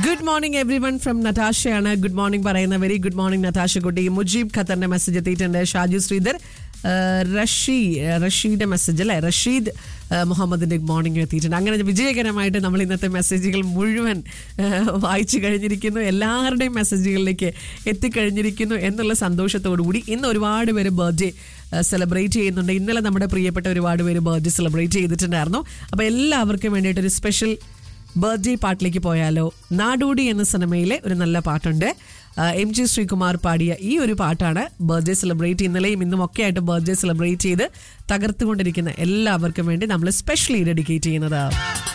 good morning everyone from നട്ടാഷയാണ് good morning പറയുന്ന very good morning Natasha കുട്ടി മുജീബ് ഖത്തറിന്റെ മെസ്സേജ് എത്തിയിട്ടുണ്ട് ഷാജു ശ്രീധർ ആ, റഷീ ആ, റഷീദ് മെസ്സേജ് അല്ലേ റഷീദ് ആ, മുഹമ്മദിന്റെ ഗുഡ് മോർണിംഗ് എത്തിയിട്ടുണ്ട് അങ്ങനെ വിജയകരമായിട്ട് നമ്മൾ ഇന്നത്തെ മെസ്സേജുകൾ മുഴുവൻ ആ, വായിച്ചു കഴിഞ്ഞിരിക്കുന്നു എല്ലാവരുടെയും മെസ്സേജുകളിലേക്ക് എത്തിക്കഴിഞ്ഞിരിക്കുന്നു എന്നുള്ള സന്തോഷത്തോടു കൂടി ഇന്ന് ഒരുപാട് പേര് ബർത്ത്ഡേ സെലിബ്രേറ്റ് ചെയ്യുന്നുണ്ട് ഇന്നലെ നമ്മുടെ പ്രിയപ്പെട്ട ഒരുപാട് പേര് ബർത്ത്ഡേ സെലിബ്രേറ്റ് ചെയ്തിട്ടുണ്ടായിരുന്നു അപ്പോൾ എല്ലാവർക്കും വേണ്ടിയിട്ട് ഒരു സ്പെഷ്യൽ ബർത്ത്ഡേ പാട്ടിലേക്ക് പോയാലോ നാടോടി എന്ന സിനിമയിലെ ഒരു നല്ല പാട്ടുണ്ട് ആ, എം ജി ശ്രീകുമാർ പാടിയ ഈ ഒരു പാട്ടാണ് ബർത്ത്ഡേ സെലിബ്രേറ്റ് ഇന്നലെയും ഇന്നും ഒക്കെ ആയിട്ട് ബർത്ത്ഡേ സെലിബ്രേറ്റ് ചെയ്ത് തകർത്തുകൊണ്ടിരിക്കുന്ന എല്ലാവർക്കും വേണ്ടി നമ്മൾ സ്പെഷ്യലി ഡെഡിക്കേറ്റ് ചെയ്യുന്നത്